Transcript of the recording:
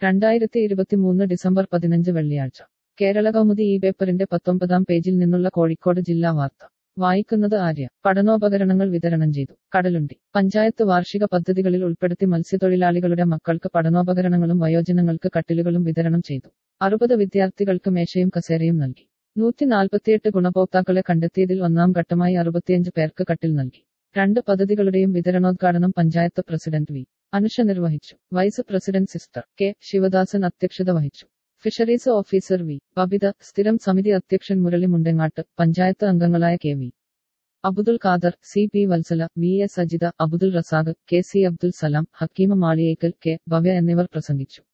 രണ്ടായിരത്തി ഇരുപത്തിമൂന്ന് ഡിസംബർ പതിനഞ്ച് വെള്ളിയാഴ്ച കേരള കൗമുദി ഈ പേപ്പറിന്റെ പത്തൊമ്പതാം പേജിൽ നിന്നുള്ള കോഴിക്കോട് ജില്ലാ വാർത്ത വായിക്കുന്നത് ആര്യ പഠനോപകരണങ്ങൾ വിതരണം ചെയ്തു കടലുണ്ടി പഞ്ചായത്ത് വാർഷിക പദ്ധതികളിൽ ഉൾപ്പെടുത്തി മത്സ്യത്തൊഴിലാളികളുടെ മക്കൾക്ക് പഠനോപകരണങ്ങളും വയോജനങ്ങൾക്ക് കട്ടിലുകളും വിതരണം ചെയ്തു അറുപത് വിദ്യാർത്ഥികൾക്ക് മേശയും കസേരയും നൽകി നൂറ്റി നാൽപ്പത്തിയെട്ട് ഗുണഭോക്താക്കളെ കണ്ടെത്തിയതിൽ ഒന്നാം ഘട്ടമായി അറുപത്തിയഞ്ച് പേർക്ക് കട്ടിൽ നൽകി രണ്ട് പദ്ധതികളുടെയും വിതരണോദ്ഘാടനം പഞ്ചായത്ത് പ്രസിഡന്റ് വി അനുഷ നിർവഹിച്ചു vice president sister K Sivadasan അധ്യക്ഷത വഹിച്ചു ഫിഷറീസ് ഓഫീസർ വി ബബിത സ്ഥിരം സമിതി അധ്യക്ഷൻ മുരളി മുണ്ടങ്ങാട്ട് പഞ്ചായത്ത് അംഗങ്ങളായ K V Abdul Khader C P Vatsala V S Ajitha Abdul Razak K C Abdul Salam Hakeema Maliyekkal K Bhavya എന്നിവർ പ്രസംഗിച്ചു